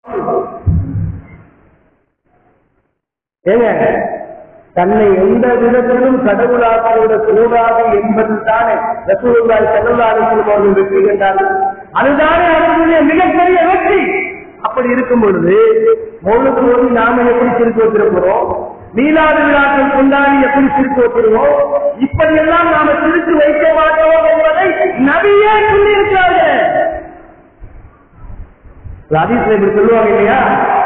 ஏங்க தன்னை எந்த விதத்திலும் கடவுளாக்கிவிடக் கூடாது என்பது தானே ரசூலுல்லாஹி ஸல்லல்லாஹு அலைஹி வஸல்லம் அவர்கள் வெற்றி கண்டார்கள் அதுதானே அவர்களுடைய மிகப்பெரிய வெற்றி அப்படி இருக்கும் பொழுது மௌலுக்கு ஓடி நாம எப்படி சிரித்து வச்சிருக்கிறோம் மீளாது விழாக்கள் கொண்டாடி எப்படி சிரித்து வைக்கிறோம் இப்படியெல்லாம் நாம சிரித்து வைக்க மாட்டோம் என்பதை நபியே சொல்லியிருக்கிறார்கள் ஹதீஸ்ல இப்படி சொல்லுவாங்க இல்லையா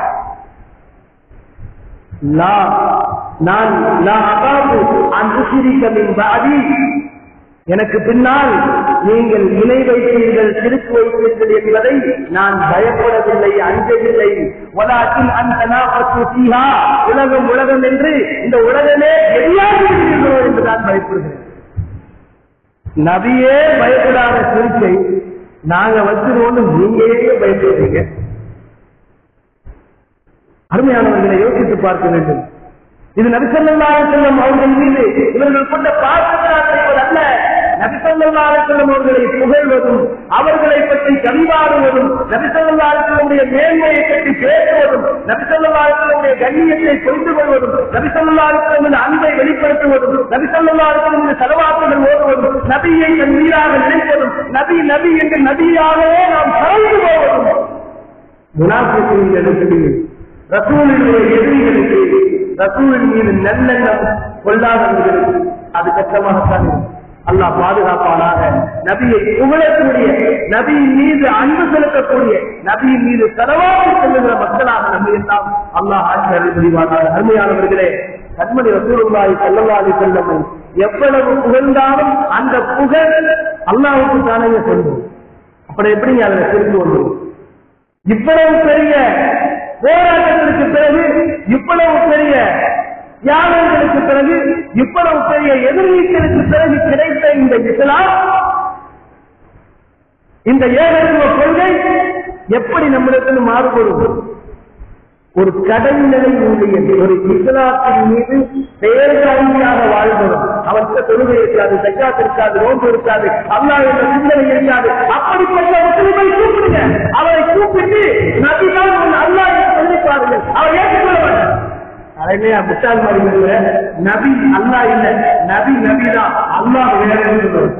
லா நான் லா அகாபு அன் உஷிரிக்க மின் பாதி எனக்கு பின்னால் நீங்கள் இணை வைத்தீர்கள் திருத்து வைத்தீர்கள் என்பதை நான் பயப்படவில்லை அஞ்சவில்லை வலாக்கின் அந்த சீஹா உலகம் உலகம் என்று இந்த உலகமே எரியாது இருக்கிறதோ என்று நான் பயப்படுகிறேன் நபியே பயப்படாத சிரிப்பை நாங்க வச்சிருவோம்னு நீங்க ஏன் பயப்படுறீங்க அருமையானவர்களை யோசித்து பார்க்க வேண்டும் இது நபிசல்லாஹு செல்லும் அவர்கள் மீது இவர்கள் கொண்ட பாசத்தினால் செய்வதல்ல நபிசல்லாஹு செல்லும் அவர்களை புகழ்வதும் அவர்களை பற்றி கவிவாடுவதும் நபிசல்லாஹு செல்லுடைய மேன்மையை பற்றி பேசுவதும் நபிசல்லாஹு செல்லுடைய கண்ணியத்தை புரிந்து கொள்வதும் நபிசல்லாஹு செல்லும் அன்பை வெளிப்படுத்துவதும் நபிசல்லாஹு செல்லும் செலவாக்குகள் ஓடுவதும் நபியை தன் மீறாக நினைப்பதும் நபி நபி என்று நபியாகவே நாம் பறந்து போவதும் முனாஃபிக்கின் இடத்தில் ரசூலினுடைய எதிரிகளுக்கு ரசூலின் மீது நல்லெண்ணம் கொள்ளாதவர்களுக்கு அது கஷ்டமாகத்தான் இருக்கும். அல்லாஹ் பாதுகாப்பானாக நபியை புகழக்கூடிய நபியின் மீது அன்பு செலுத்தக்கூடிய நபியின் மீது செலவாக செல்லுகிற மக்களாக நம்ம எல்லாம் அல்லாஹ் ஆட்சி அருள் புரிவார்கள் அருமையானவர்களே கண்மணி ரசூலுல்லாஹி ஸல்லல்லாஹு அலைஹி வஸல்லம் எவ்வளவு புகழ்ந்தாலும் அந்த புகழ் அல்லாஹ்வுக்கு தானே சொல்லும் அப்படி எப்படிங்க அதுல திருப்பி வரும் இவ்வளவு பெரிய போராட்டத்திற்கு பிறகு இவ்வளவு பெரிய தியாகங்களுக்கு பிறகு இவ்வளவு பெரிய எதிர்நீச்சலுக்கு பிறகு கிடைத்த இந்த இஸ்லாம் இந்த ஏகத்துவ கொள்கை எப்படி நம்மிடத்தில் மாறுபடும் ஒரு கடைநிலை ஊழியர் ஒரு இஸ்லாத்தின் மீது பேரழியாக வாழ்பவன் அவனுக்கு தொழுகை இருக்காது சக்காத் இருக்காது நோன்பு இருக்காது அல்லா என்ற சிந்தனை இருக்காது அப்படிப்பட்ட முஸ்லிமை கூப்பிடுங்க அவரை கூப்பிட்டு நபிதான் உன் அல்லா என்று சொல்லி பாருங்கள் அவர் ஏற்றுக்கொள்ள மாட்டார் அதையா முட்டாள் மாதிரி இல்ல. நபி அல்லா இல்ல நபி நபிதான் அல்லாஹ் வேற என்று சொல்லுவார்.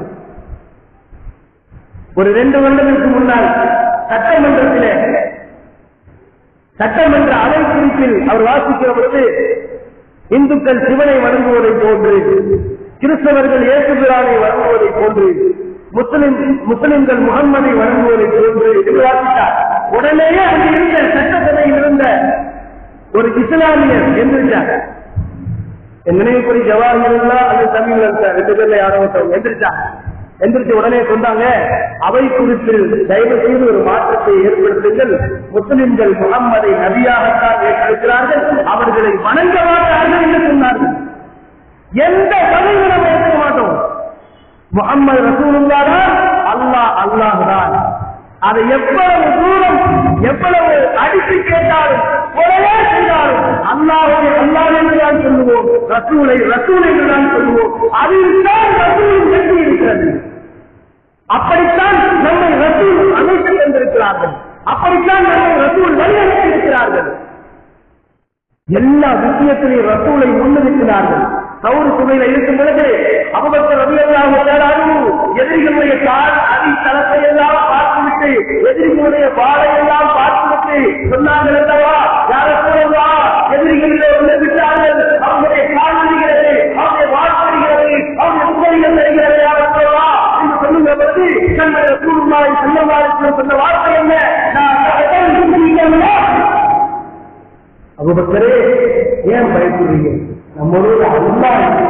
ஒரு ரெண்டு வருடங்களுக்கு முன்னால் சட்டமன்றத்திலே சட்டமன்ற அவை குறிப்பில் அவர் வாசிக்கிற பொழுது இந்துக்கள் சிவனை வணங்குவதை போன்று கிறிஸ்தவர்கள் இயேசுபிரானை வணங்குவதை போன்று முஸ்லிம் முஸ்லிம்கள் முகம்மதை வணங்குவதை போன்று என்று வாசித்தார் உடனேயே அங்கு இருந்த சட்டசபையில் இருந்த ஒரு இஸ்லாமியர் எந்திரிச்சார் என் நினைவுப்படி ஜவாஹர்லா அல்லது தமிழ் ரெண்டு பேர்ல யாரோ ஒருத்தவங்க எந்திரிச்சாங்க எந்திரிச்சு உடனே சொன்னாங்க அவை குறித்து தயவு செய்து ஒரு மாற்றத்தை ஏற்படுத்துங்கள் முஸ்லிம்கள் முகம்மதை நபியாகத்தான் ஏற்றிருக்கிறார்கள் அவர்களை வணங்க மாட்டார்கள் என்று சொன்னார்கள் எந்த பதிவு நம்ம ஏற்க மாட்டோம் முகம்மது ரசூலுல்லாரா அல்லாஹ் அல்லாஹ் தான் அதை எவ்வளவு தூரம் எவ்வளவு அடித்து கேட்டாலும் கொலையே செய்தாலும் அல்லாஹை அல்லாஹ் என்று தான் சொல்லுவோம் ரசூலை ரசூல் என்று தான் சொல்லுவோம் அதில் தான் ரசூல் வெற்றி இருக்கிறது அப்படித்தான் நம்மை ரசூல் அமைத்து தந்திருக்கிறார்கள் அப்படித்தான் நம்மை ரசூல் வழிநடத்தி இருக்கிறார்கள் எல்லா விஷயத்திலையும் ரசூலை முன்னிறுத்தினார்கள் கவுரு சுமையில இருக்கும் பொழுது அபபக்கர் ரவியல்லாஹு தேடாது எதிரிகளுடைய கால் அடி தளத்தை எல்லாம் பார்த்துவிட்டு எதிரிகளுடைய வாழை எல்லாம் பார்த்துவிட்டு சொன்னார்கள் அல்லவா யார சொல்லவா எதிரிகளில் வந்து விட்டார்கள் அவங்களுடைய கால் வருகிறது அவருடைய வாழ் வருகிறது அவருடைய புகழிகள் வருகிறது யார சொல்லவா என்று சொல்லுங்க பொழுது தன்னுடைய கூடுமாய் செல்லவாறு சொன்ன வார்த்தை என்ன நான் சிந்திக்கவில்லை அபுபக்கரே ஏன் பயப்படுறீங்க நம்மளோட அல்லா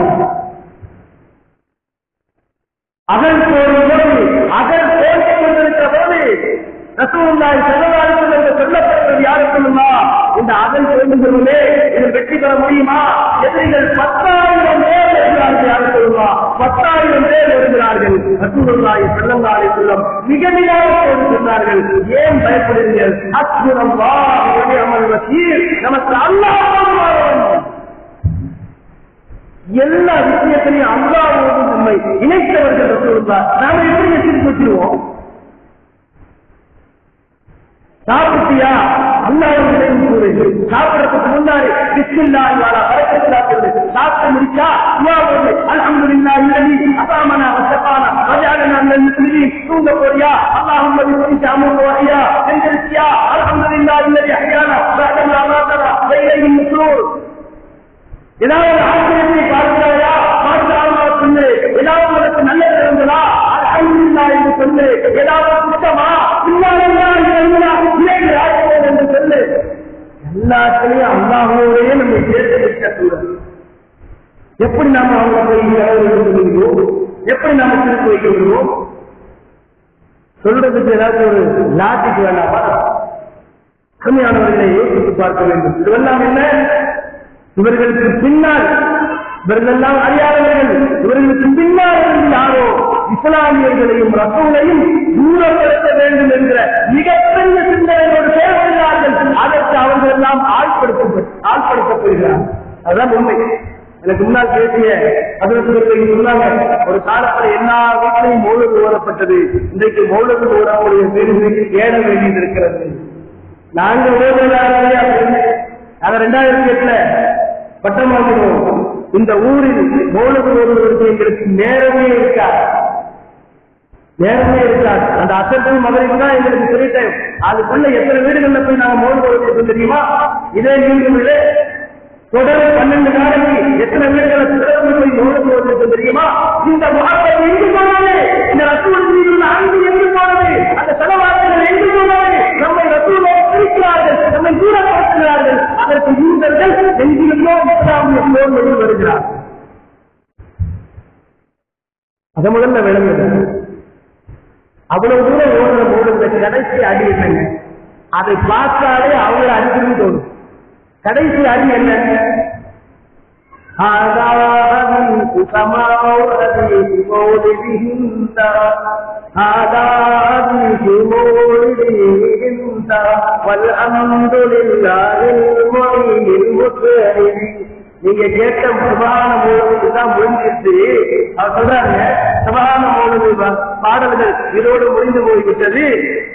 அகல் போடும் போது அகல் போட்டுக் கொண்டிருக்கிற போது ரசூலுல்லாஹி ஸல்லல்லாஹு அலைஹி வஸல்லம் சொல்லப்பட்டது யாரு சொல்லுமா இந்த அகல் வேண்டுகிறவர்களே இதில் வெற்றி பெற முடியுமா எதிரிகள் பத்தாயிரம் பேர் வருகிறார்கள் யாரு சொல்லுமா பத்தாயிரம் பேர் வருகிறார்கள் ரசூலுல்லாஹி ஸல்லல்லாஹு அலைஹி வஸல்லம் மிக மிக சொன்னார்கள் ஏன் பயப்படுகிறீர்கள் அஸ்புனல்லாஹு வ நிஅமல் வக்கீல் நமக்கு அல்லாஹ் போதுமானவன் எல்லா விஷயத்திலையும் அல்லாவோடு நம்மை இணைத்தவர்கள் ரசூலுல்லாஹ் நாம எப்படி வச்சிருக்க வச்சிருவோம் சாப்பிட்டியா அல்லாஹ் நினைவு கூறு சாப்பிடறதுக்கு முன்னாடி பிஸ்மில்லா வாலா வரக்கத்தா சொல்லு சாப்பிட்டு முடிச்சா துவா ஓடு அல்ஹம்துலில்லாஹ் இல்லதி அஸாமனா வஸகானா வஜஅலனா மினல் முஸ்லிமீன் தூங்க போறியா அல்லாஹும்ம பிஸ்மிக அமுது வஹியா எந்திரிச்சியா அல்ஹம்துலில்லாஹ் இல்லதி அஹ்யானா பஅதமா மாதனா வைலைஹி நுஷூர் ஏதாவது ஆசிரியத்தை பார்க்கிறாயா பார்க்கிறாமா சொல்லு ஏதாவது உனக்கு நல்லது இருந்ததா அல்ஹம்துலில்லாஹ் என்று சொல்லு ஏதாவது குற்றமா இல்லாதா இல்லையா என்று சொல்லு எல்லாத்திலையும் அல்லாஹோடையே நம்ம சேர்த்து வைக்க கூடாது எப்படி நாம அவங்க போய் செலவு எடுத்துக்கிறோம் எப்படி நாம திருப்பி வைக்க விடுவோம் சொல்றதுக்கு ஏதாச்சும் ஒரு லாஜிக் வேண்டாமா கம்மியானவர்களை யோசித்து பார்க்க வேண்டும் இதுவெல்லாம் என்ன இவர்களுக்கு பின்னால் இவர்கள் எல்லாம் அறியாதவர்கள் இவர்களுக்கு பின்னால் இருந்து யாரோ இஸ்லாமியர்களையும் ரசூலையும் தூரப்படுத்த வேண்டும் என்கிற மிகப்பெரிய சிந்தனையோடு செயல்படுகிறார்கள் அதற்கு அவர்கள் எல்லாம் ஆழ்படுத்த ஆழ்படுத்தப்படுகிறார்கள் அதுதான் உண்மை எனக்கு முன்னால் பேசிய அதற்கு சொன்னாங்க ஒரு காலத்துல எல்லா வீட்டிலையும் மௌலது ஓடப்பட்டது இன்றைக்கு மௌலது ஓடக்கூடிய பேருந்து ஏற வேண்டியது இருக்கிறது நாங்க ஓடுவதாக அதை ரெண்டாயிரத்தி எட்டுல பட்டமாகிறோம் இந்த ஊரில் மௌலது ஓடுவதற்கு எங்களுக்கு நேரமே இருக்காது நேரமே இருக்காது அந்த அசத்து மகளிர் தான் எங்களுக்கு பெரிய டைம் அதுக்குள்ள எத்தனை வீடுகள்ல போய் நாங்க மௌலது ஓடுவது தெரியுமா இதே நீங்களே தொடர்ந்து பன்னெண்டு நாளைக்கு எத்தனை வீடுகளை தொடர்ந்து போய் மௌலது ஓடுவது தெரியுமா இந்த மகத்தை எங்கு போனது இந்த ரசூல் மீது உள்ள அன்பு எங்கு போனது அந்த செலவாக்குகள் எங்கு போனது நம்மை ரசூலை பிரிக்கிறார்கள் நம்மை தூரப்படுத்துகிறார்கள் அதற்கு யூதர்கள் எங்கிருந்தோ இஸ்லாமிய போர் வெளியில் வருகிறார்கள் அதை முதல்ல விளங்குது அவ்வளவு தூரம் ஓடுற ஓடுற கடைசி அடி என்னங்க அதை பார்த்தாலே அவங்கள அடிக்கணும் தோணும் கடைசி அடி என்ன هذا حديث سماء حديث مولدهن هذا حديث مولدهن والحمد لله المعين المسلم நீங்க கேட்ட சுபான மூலத்துக்கு தான் முடிஞ்சிருச்சு அவர் சொல்றாங்க சுபான மூலம் பாடல்கள் இதோடு முடிந்து போய்விட்டது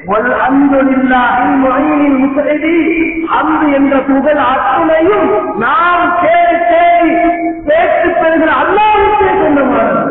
அன்பு என்ற புகழ் அத்துணையும் நாம் தேடி தேடி கேட்டு பெறுகிற அல்லாவுக்கே சொந்தமானது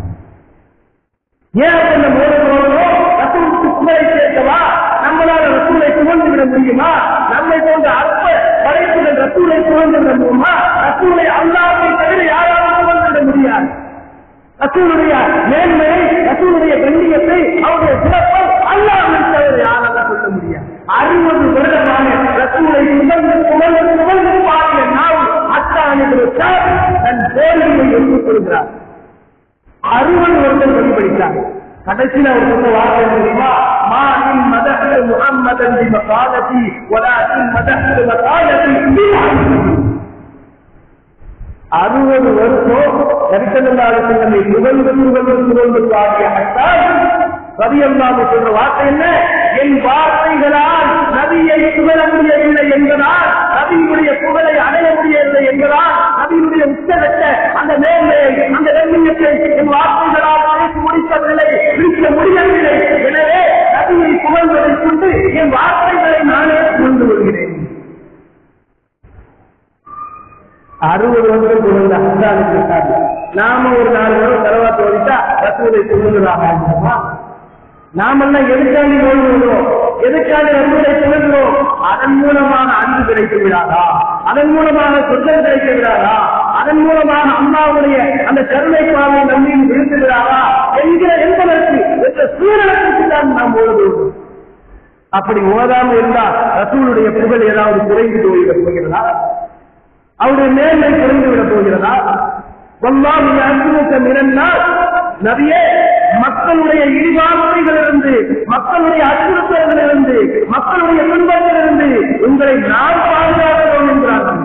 ஏன் அந்த மூலம் ரசூலுக்கு புகழை சேர்க்கவா நம்மளால ரசூலை புகழ்ந்து விட முடியுமா நம்மை போன்ற அற்ப படைப்புகள் ரசூலை புகழ்ந்து விட முடியுமா ரசூலை அல்லாவை தவிர யாராலும் புகழ்ந்து விட முடியாது ரசூலுடைய மேன்மையை ரசூலுடைய கண்ணியத்தை அவருடைய சிறப்பை அல்லாவை தவிர யாராலும் சொல்ல முடியாது அறுபது வருடமான ரசூலை புகழ்ந்து புகழ்ந்து புகழ்ந்து பாடிய நாள் அத்தானிற்கு தன் தோல்வியை ஒப்புக்கொள்கிறார் அறுபது வருடம் வழிபடித்தார் கடைசியில் அவர் சொன்ன வார்த்தை தெரியுமா மானின் மதஹ் முஹம்மதன் பி மகாலதி வலாக்கின் மதஹ் மகாலதி அறுபது வருஷம் நரிசல்லாளர்கள் நம்மை புகழ்ந்து புகழ்ந்து புகழ்ந்து பாடிய அட்டால் ரவி அல்லாம சொல்ற வார்த்தை என்ன என் வார்த்தைகளால் நபியை புகழ முடியவில்லை என்பதால் நபியுடைய புகழை அடைய முடியவில்லை என்பதால் நபியுடைய உச்சகட்ட அந்த மேன்மையை அந்த கண்ணியத்தை என் வார்த்தைகளால் பேசி முடிக்கவில்லை பிடிக்க முடியவில்லை எனவே நபியை புகழ்வதைக் கொண்டு என் வார்த்தைகளை நானே கொண்டு வருகிறேன் அறுபது வருடம் புகழ்ந்த அசாலுக்கு சாதி நாம ஒரு நாலு வருடம் செலவாத்து வரைத்தா ரசூலை புகழ்ந்ததாக நாமெல்லாம் எதுக்காண்டி நோய் வருகிறோம் எதுக்காண்டி ரசூலை புகழ்கிறோம் அதன் மூலமாக அன்பு கிடைத்து விடாதா அதன் மூலமாக சொந்தம் கிடைத்து விடாதா அதன் மூலமாக அம்மாவுடைய அந்த கருணை பாவை நம்பியும் விழுந்து விடாதா என்கிற என்பதற்கு என்ற சூழலுக்கு தான் நாம் ஓடுவோம் அப்படி ஓதாம இருந்தா ரசூலுடைய புகழ் ஏதாவது குறைந்து போய்விடப் போகிறதா அவருடைய மேன்மை குறைந்து விட போகிறதா வல்லாஹு யஅஸ்முக மினன்னாஸ் நபியே மக்களுடைய இழிவார்த்தைகளிலிருந்து மக்களுடைய அச்சுறுத்தல்களிலிருந்து மக்களுடைய துன்பங்களிலிருந்து உங்களை நான் பாதுகாக்கிறோம் என்கிறார்கள்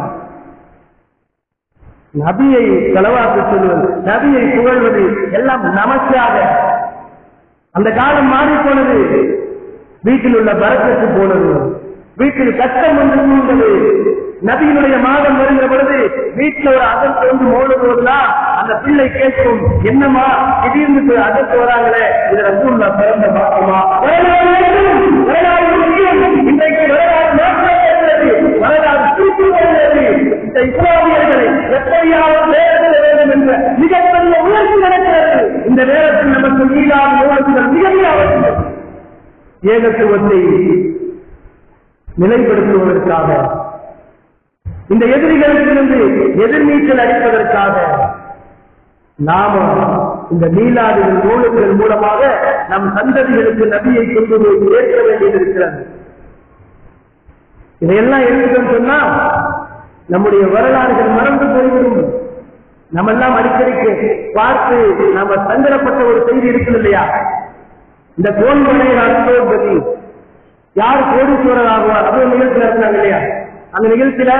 நபியை செலவாக்க சொல்வது நபியை புகழ்வது எல்லாம் நமக்காக அந்த காலம் மாறி போனது வீட்டில் உள்ள பரக்கத்து போனது வீட்டில் கஷ்டம் வந்து சூழ்ந்தது நபியினுடைய மாதம் வருகிற பொழுது வீட்டில் ஒரு அதற்கு வந்து மோடுவதுனா அந்த பிள்ளை கேட்கும் என்னமா திடீர்னு அதற்கு வராங்களே இது ரசூல்லா பிறந்த பாக்கமா இன்றைக்கு வரலாறு மாற்றத்தை இந்த இஸ்லாமியர்களை எப்படியாவது வேறுபட வேண்டும் என்ற மிகப்பெரிய முயற்சி நடக்கிறது இந்த நேரத்தில் நமக்கு மீதான நூலகங்கள் மிக மிக அவசியம் ஏகத்துவத்தை நிலைப்படுத்துவதற்காக இந்த எதிரிகளிலிருந்து எதிர்நீச்சல் அடிப்பதற்காக நாம இந்த நீலாதிகள் நூலுகள் மூலமாக நம் சந்ததிகளுக்கு நபியை கொண்டு போய் சேர்க்க வேண்டியது இருக்கிறது இதையெல்லாம் எடுத்துக்கணும் சொன்னா நம்முடைய வரலாறுகள் மறந்து போய்விடும் நம்ம எல்லாம் அடிக்கடிக்கு பார்த்து நம்ம சங்கடப்பட்ட ஒரு செய்தி இருக்குது இல்லையா இந்த கோல்மனை ராஷ்டிரபதி யார் கோடீஸ்வரர் ஆகுவார் அது ஒரு நிகழ்ச்சியில இருந்தாங்க இல்லையா அந்த நிகழ்ச்சியில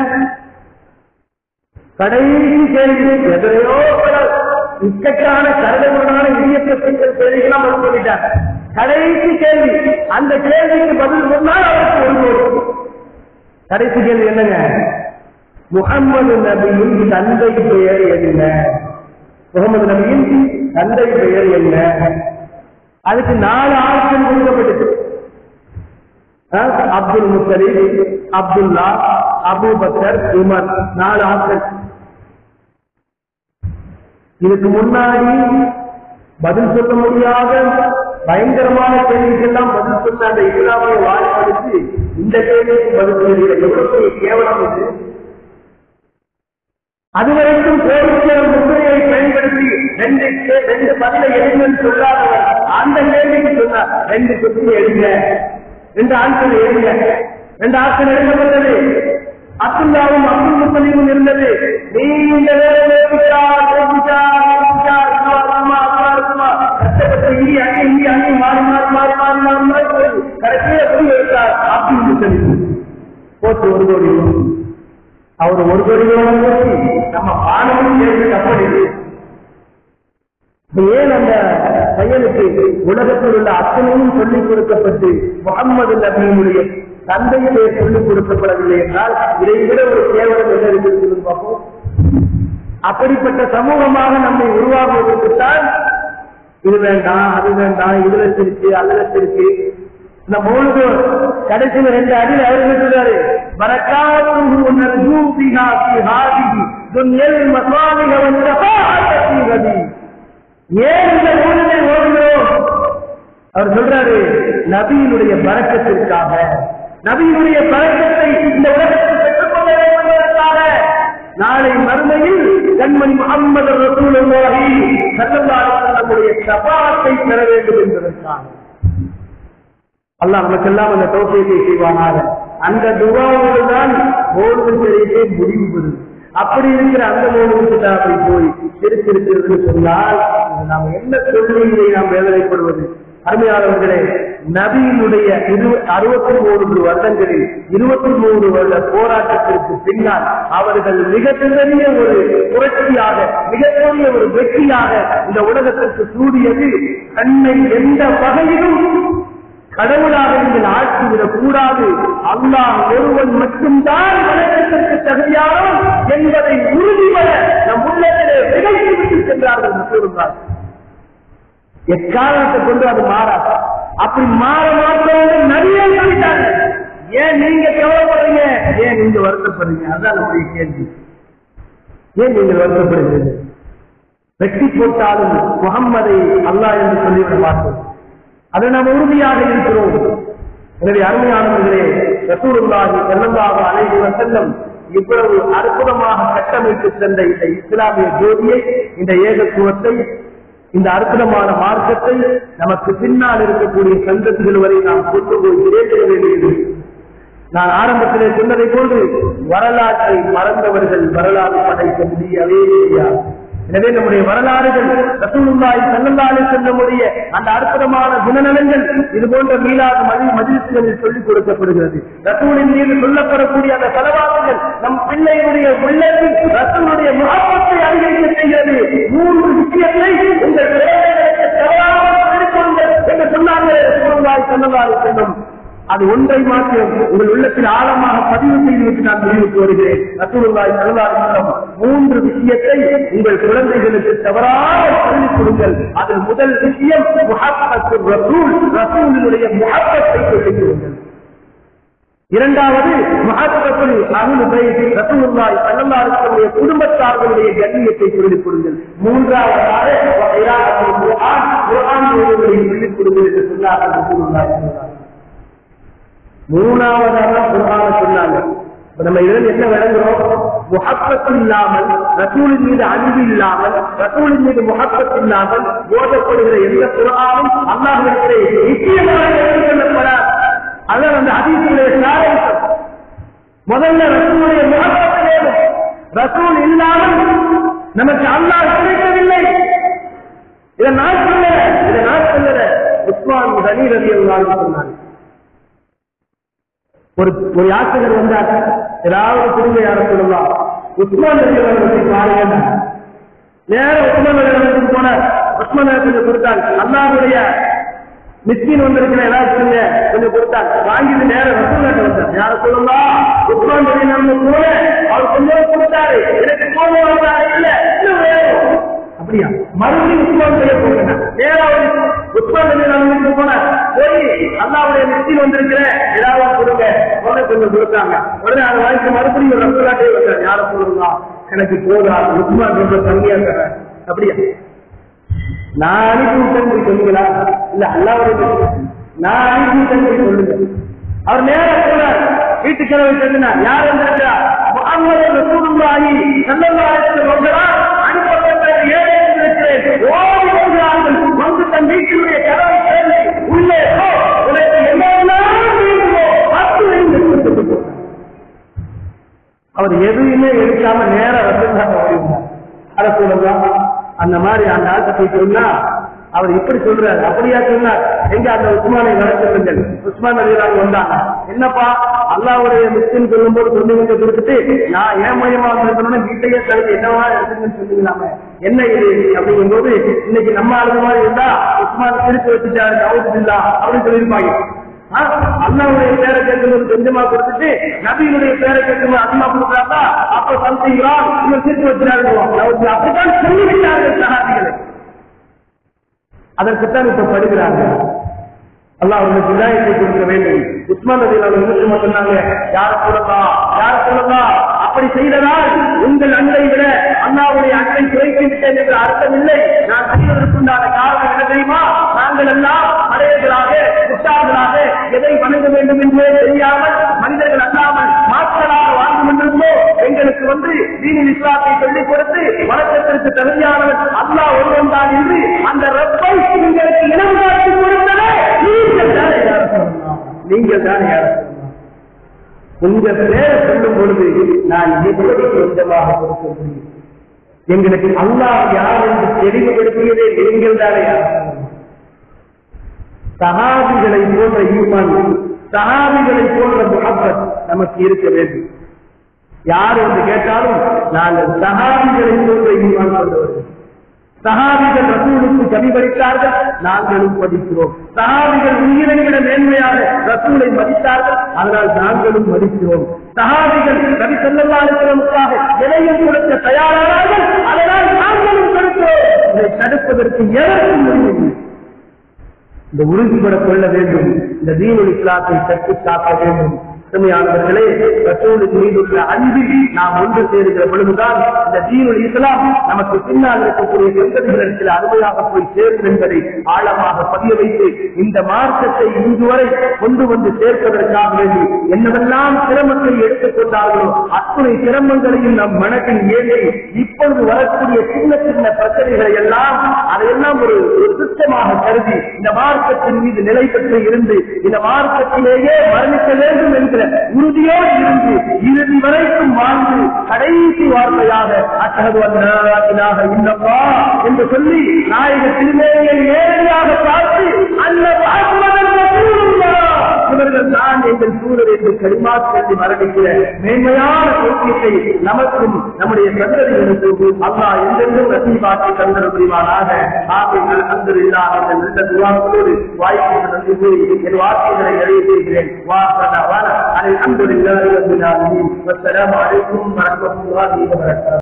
கடைசி கேள்வி எதிரையோ பல இக்கட்டான கரடுமுரடான இடியப்பட்ட கேள்விகளாம் பதில் சொல்லிட்டாங்க கடைசி கேள்வி அந்த கேள்விக்கு பதில் சொன்னால் அவருக்கு ஒரு கோடி கடைசி கேள்வி என்னங்க முகம்மது நபியின் தந்தை பெயர் என்ன முகமது நபியின் தந்தை பெயர் என்ன அதுக்கு நாலு ஆட்கள் கொடுக்கப்பட்டது அஹ், அப்துல் முத்தலிப் அப்துல்லா அபூபக்கர் உமர் நாலு ஆட்கள் இதுக்கு முன்னாடி பதில் சொல்ல முடியாத பயங்கரமான கேள்விக்கெல்லாம் பதில் சொன்ன அந்த இஸ்லாமிய வாழ்க்கை இந்த கேள்விக்கு பதில் சொல்லல எவ்வளவு பெரிய கேவலம் இது அதுவரைக்கும் கோரிக்கையான முத்திரையை பயன்படுத்தி ரெண்டு கே- ரெண்டு பதில எழுதுன்னு சொல்லாதவர் அந்த கேள்விக்கு சொன்னார் ரெண்டு குத்தி எழுதுங்க ரெண்டு ஆட்கள் எழுதுங்க ரெண்டு ஆட்கள் எழுதப்பட்டது அப்துல்லாவும் அப்துல் முத்தலீமும் இருந்தது நீண்ட நேரம் பேசிட்டார், பேசிட்டார், பேசிட்டார், இஸ்மா, இஸ்மா, இஸ்மா, இஸ்மா. கஷ்டப்பட்டு இடி அணி இடி அணி மாறி மாறி மாறி மாறி மாறி மாறி போய் கடைசியில போய் எடுத்தார் அப்துல் முத்தலீம் போட்டு ஒரு கோடி அவர் ஒரு கோடி ரூபாய் போட்டு நம்ம பானமும் சேர்த்து கப்பல் இப்ப ஏன் அந்த பையனுக்கு உலகத்தில் உள்ள அத்தனையும் சொல்லிக் கொடுக்கப்பட்டு முகம்மது நபியினுடைய தந்தை பெயர் சொல்லிக் கொடுக்கப்படவில்லை என்றால் இதை விட ஒரு கேவலம் என்ன இருக்கிறது பார்ப்போம் அப்படிப்பட்ட சமூகமாக நம்மை உருவாக்குவதற்குத்தான் இது வேண்டாம் அது வேண்டாம் இதுல சிரிச்சு அதுல சிரிச்சு இந்த மூணு கடைசியில் ரெண்டு அடியில் அவர் சொல்றாரு வரக்காத்து நர்ஜூ பிஹா ஃபி ஹாதிஹி துன்யல் மசாலிஹ வ ஷஃபாஅத ஃபீ கதி ஏன் இந்த நூலினை ஓடுகிறோம் அவர் சொல்றாரு நபியினுடைய பறக்கத்திற்காக நபியினுடைய பறக்கத்தை இந்த உலகத்தில் பெற்றுக்கொள்ள வேண்டும் என்பதற்காக நாளை மறுமையில் கண்மணி முகம்மது ரசூலுல்லாஹி ஸல்லல்லாஹு அலைஹி வஸல்லமுடைய ஷஃபாஅத்தை பெற வேண்டும் என்பதற்காக அல்லாஹ் நமக்கெல்லாம் அந்த தோப்பியத்தை செய்வானாக அந்த துவாவோடு தான் ஓடுவது ஷரீஃபே முடிவு பெறும் அப்படி இருக்கிற அந்த மூணு கிதாபை போய் சிரித்திருக்கிறது சொன்னால் இது நாம் என்ன சொல்லி இதை நாம் வேதனைப்படுவது அருமையானவர்களே நபியினுடைய இரு அறுபத்தி மூன்று வருடங்களில் இருபத்தி மூணு வருட போராட்டத்திற்கு பின்னால் அவர்கள் மிகப்பெரிய ஒரு புரட்சியாக மிகப்பெரிய ஒரு வெற்றியாக இந்த உலகத்திற்கு சூடியது தன்னை எந்த வகையிலும் கடவுளாக நீங்கள் ஆட்சிவிடக் கூடாது அல்லாஹ் ஒருவன் மட்டும்தான் வணக்கத்திற்கு தகுதியானவன் என்பதை உறுதிபட நம் உள்ளத்திலே விதைத்து விட்டு சென்றார்கள் சொல்லுங்கள் எக்காரணத்தை கொண்டு அது மாறாது அப்படி மாற மாட்டோம் நிறைய சொல்லிட்டாங்க ஏன் நீங்க கவலைப்படுறீங்க ஏன் நீங்க வருத்தப்படுறீங்க அதான் நம்முடைய கேள்வி ஏன் நீங்கள் வருத்தப்படுகிறீர்கள் வெற்றி போட்டாலும் முகம்மதை அல்லாஹ் என்று சொல்லிவிட மாட்டோம் அதை நாம் உறுதியாக இருக்கிறோம் எனவே அருமையானவர்களே ரசூலுல்லாஹி ஸல்லல்லாஹு அலைஹி வஸல்லம் இவ்வளவு அற்புதமாக கட்டமைத்து சென்ற இந்த இஸ்லாமிய ஜோதியை இந்த ஏகத்துவத்தை இந்த அற்புதமான மார்க்கத்தை நமக்கு பின்னால் இருக்கக்கூடிய சந்ததிகள் வரை நாம் கொண்டு போய் சேர்க்க வேண்டியது நான் ஆரம்பத்திலே சொன்னதை போன்று வரலாற்றை மறந்தவர்கள் வரலாறு படைக்க முடியவே முடியாது எனவே நம்முடைய வரலாறுகள் ரசூலுல்லாஹி ஸல்லல்லாஹு அலைஹி வஸல்லமுடைய அந்த அற்புதமான குணநலங்கள் இது போன்ற மீளாத மதி மஜிலிஸ்களில் சொல்லிக் கொடுக்கப்படுகிறது ரசூலின் மீது சொல்லப்படக்கூடிய அந்த செலவாக்குகள் நம் பிள்ளைகளுடைய உள்ளத்தில் ரசூலுடைய முகப்பத்தை அதிகரிக்க செய்கிறது மூன்று விஷயத்தை உங்கள் பிள்ளைகளுக்கு செலவாக சொல்லிக் கொடுங்கள் என்று சொன்னார்கள் ரசூலுல்லாஹி ஸல்லல்லாஹு அலைஹி வஸல்லம் அது ஒன்றை மாத்திரம் உங்கள் உள்ளத்தில் ஆழமாக பதிவு செய்துவிட்டு நான் முடிவுக்கு வருகிறேன் ரசூலுல்லாஹி ஸல்லல்லாஹு அலைஹி வஸல்லம் மூன்று விஷயத்தை உங்கள் குழந்தைகளுக்கு தவறாக சொல்லிக் கொடுங்கள் அதில் முதல் விஷயம் முஹப்பத்து ரசூல் ரசூலினுடைய முஹப்பத்தை சொல்லிக் கொடுங்கள் இரண்டாவது மகாத்மத்தில் அகுல் பைத்தி ரசூலுல்லாஹி ஸல்லல்லாஹு அலைஹி வஸல்லம் குடும்பத்தார்களுடைய கண்ணியத்தை சொல்லிக் கொடுங்கள் மூன்றாவதாக வகைராத்துல் குர்ஆன் குர்ஆன் ஓதுவதை சொல்லிக் கொடுங்கள் என்று சொன்னார்கள் ரசூலுல்லாஹி ஸல்லல்லாஹு அலைஹி வஸல்லம். மூணாவதாக குர்ஆன சொன்னாங்க இப்ப நம்ம இதில் என்ன விளங்குறோம் முகப்பத்து இல்லாமல் ரசூலின் மீது அன்பு இல்லாமல் ரசூலின் மீது முகப்பத்து இல்லாமல் ஓதப்படுகிற எந்த குரானும் அல்லாஹிடத்திலே நிச்சயமாக ஏற்றுக்கொள்ளப்படாது அதான் அந்த அதிகளுடைய சாரம்சம் முதல்ல ரசூலுடைய முகப்பத்து வேணும் ரசூல் இல்லாமல் நமக்கு அல்லாஹ் கிடைக்கவில்லை இதை நான் சொல்லல இதை நான் சொல்லல உஸ்மான் கனி ரவி சொன்னாங்க ஒரு ஒரு யாத்திரர் வந்தாங்க ஏதாவது திரும்ப யார சொல்லலாம் உஸ்மான் நபி அவர்களை பற்றி பாருங்க நேரம் உஸ்மான் நபி அவர்களுக்கு போன உஸ்மான் நபி கொஞ்சம் கொடுத்தாங்க அல்லாவுடைய மிஸ்கின் வந்திருக்கிற ஏதாவது சொல்லுங்க கொஞ்சம் கொடுத்தாங்க வாங்கிட்டு நேரம் ரசூல்லாட்ட வந்தார் யார சொல்லலாம் உஸ்மான் நபி நம்ம போல அவர் கொஞ்சம் கொடுத்தாரு எனக்கு கோபம் வந்தாரு இல்ல இன்னும் வேணும் அப்படியா மறுபடியும் உஸ்மான் செய்ய போகிறேன் நேரம் உஸ்மான் நபி நம்ம போன போய் அல்லாவுடைய மிஸ்கின் வந்திருக்கிற ஏதாவது கொடுங்க உடனே கொஞ்சம் கொடுத்தாங்க உடனே அதை வாங்கி மறுபடியும் ரசூலாட்டே வந்தார் யார சொல்லலாம் எனக்கு போதா உஸ்மான் ரொம்ப கம்மியா தரேன் அப்படியா நான் அனுப்பி விட்டேன் சொல்லுங்களா இல்ல அல்லாவுடைய நான் அனுப்பி விட்டேன் சொல்லுங்க அவர் நேரம் சொல்றார் வீட்டுக்கிழமை சொல்லுனா யார் வந்திருக்கா முகமது ரசூலுல்லாஹி ஸல்லல்லாஹு அலைஹி வஸல்லம் அனுப்பப்பட்ட ஏழை இருக்கிறேன் ஓடி வருகிறார்கள் வந்து தன் வீட்டினுடைய கதவை திறந்து உள்ளே போ உனக்கு என்னெல்லாம் வேண்டுமோ அத்துணையும் கொடுத்துட்டு போ. அவர் எதுவுமே எடுக்காம நேரம் ரசூலுல்லாஹி ஓடினார் அதை சொல்லுங்க அந்த மாதிரி அந்த ஆள்கிட்ட போய் சொன்னா அவர் இப்படி சொல்றாரு அப்படியா சொன்னார் எங்க அந்த உஸ்மானை நடத்துங்கள் உஸ்மான் அலிராங்க வந்தாங்க என்னப்பா அல்லாவுடைய மிஸ்கின் சொல்லும் போது சொல்லி வந்து கொடுத்துட்டு நான் ஏன் மையமா இருக்கணும்னு வீட்டையே தடுத்து என்னவா இருக்குன்னு சொல்லிக்கலாமே என்ன இது அப்படிங்கும் போது இன்னைக்கு நம்ம ஆளுங்க மாதிரி இருந்தா உஸ்மான் திருப்பி வச்சுட்டாரு அவுத்து இல்லா அப்படின்னு சொல்லியிருப்பாங்க ஆ, அல்லாவுடைய பேரை கேட்கும்போது கொஞ்சமா கொடுத்துட்டு நபியினுடைய பேரை கேட்கும்போது அதிகமா கொடுக்குறாங்க அப்ப சம்திங்கிறான் இவன் திருப்பி வச்சுட்டாரு அப்படித்தான் சொல்லிவிட்டார்கள் சகாதிகளை அதற்குத்தான் இப்ப படுகிறாங்க அல்லாஹ் அவர்களுக்கு விதாயத்தை கொடுக்க வேண்டும் உஸ்மான் நபி அவர்கள் முஸ்லிமா சொன்னாங்க யார் சொல்லலாம் யார் சொல்லலாம் அப்படி செய்ததால் உங்கள் அன்பை விட அண்ணாவுடைய அன்பை குறைத்து விட்டேன் என்று அர்த்தம் இல்லை நான் செய்வதற்குண்டான காரணம் என்ன தெரியுமா நாங்கள் எல்லாம் மடையர்களாக முட்டாள்களாக எதை வணங்க வேண்டும் என்றே தெரியாமல் மனிதர்கள் அல்லாமல் மாற்றலாக வாழ்ந்து கொண்டிருந்தோ எங்களுக்கு வந்து தீனில் இஸ்லாத்தை சொல்லிக் கொடுத்து வணக்கத்திற்கு தகுதியானவர் அல்லாஹ் ஒருவன் தான் என்று அந்த ரப்பை உங்களுக்கு இனம் காட்டி கொடுத்ததே நீங்கள் தானே யார் சொல்லலாம் நீங்கள் தானே யார் சொல்லலாம் உங்க பேரை சொல்லும் பொழுது நான் எப்படி சொந்தமாக கொடுக்க முடியும் எங்களுக்கு அல்லாஹ் யார் என்று தெளிவுபடுத்தியதே நீங்கள் தானே யார் சொல்லலாம் சஹாபிகளை போன்ற ஈமான் சஹாபிகளை போன்ற முகப்பத் நமக்கு இருக்க வேண்டும் யார் என்று கேட்டாலும் நாங்கள் சஹாபிகளை போன்ற ஈமான் கொண்டவர்கள் சஹாபிகள் ரசூலுக்கு கவி படித்தார்கள் நாங்களும் படிக்கிறோம் சஹாபிகள் உயிரை விட மேன்மையாக ரசூலை மதித்தார்கள் அதனால் நாங்களும் மதிக்கிறோம் சஹாபிகள் கவி செல்லவாளுக்காக எதையும் கொடுக்க தயாரானார்கள் அதனால் நாங்களும் கொடுக்கிறோம் இதை தடுப்பதற்கு எதற்கும் முடியவில்லை இந்த உறுதிப்பட கொள்ள வேண்டும் இந்த தீனுல் இஸ்லாத்தை தட்டி காக்க வேண்டும் அருமையானவர்களே ரசூலுக்கு மீதுள்ள அன்பில் நாம் ஒன்று சேருகிற பொழுதுதான் இந்த தீனுல் இஸ்லாம் நமக்கு பின்னால் இருக்கக்கூடிய சந்ததிகளிடத்தில் அருமையாக போய் சேரும் என்பதை ஆழமாக பதிய வைத்து இந்த மார்க்கத்தை இன்று வரை கொண்டு வந்து சேர்ப்பதற்காக வேண்டி என்னவெல்லாம் சிரமத்தை எடுத்துக் கொண்டார்களோ அத்துணை சிரமங்களையும் நம் மனதில் ஏற்றி இப்பொழுது வரக்கூடிய சின்ன சின்ன பிரச்சனைகளை எல்லாம் அதையெல்லாம் ஒரு ஒரு சுத்தமாக கருதி இந்த மார்க்கத்தின் மீது நிலை பெற்று இருந்து இந்த மார்க்கத்திலேயே மரணிக்க வேண்டும் என்கிற உறுதியோடு இருந்து இறுதி வரைக்கும் வாழ்ந்து கடைசி வார்த்தையாக அத்தகது வந்தாக இல்லப்பா என்று சொல்லி நாயக திருமேனியை நேரடியாக பார்த்து அந்த பார்ப்பதன் இவர்கள் தான் எங்கள் சூழல் என்று கடிமா சொல்லி மரணிக்கிற மேன்மையான சோக்கியத்தை நமக்கும் நம்முடைய சந்ததிகளுக்கும் அல்லா எந்தெந்தும் நசீபாக்கி தந்தர முடிவானாக ஆகைகள் அந்தர் இல்லாத இந்த நல்ல துவாக்களோடு வாய்ப்பு நன்றி கூறி என் வார்த்தைகளை நிறைவேற்றுகிறேன் வாசன வான அதை அன்பு இல்லாத வசலாம் அலைக்கும் வரமத்துல்லாஹி வபரகாத்துஹு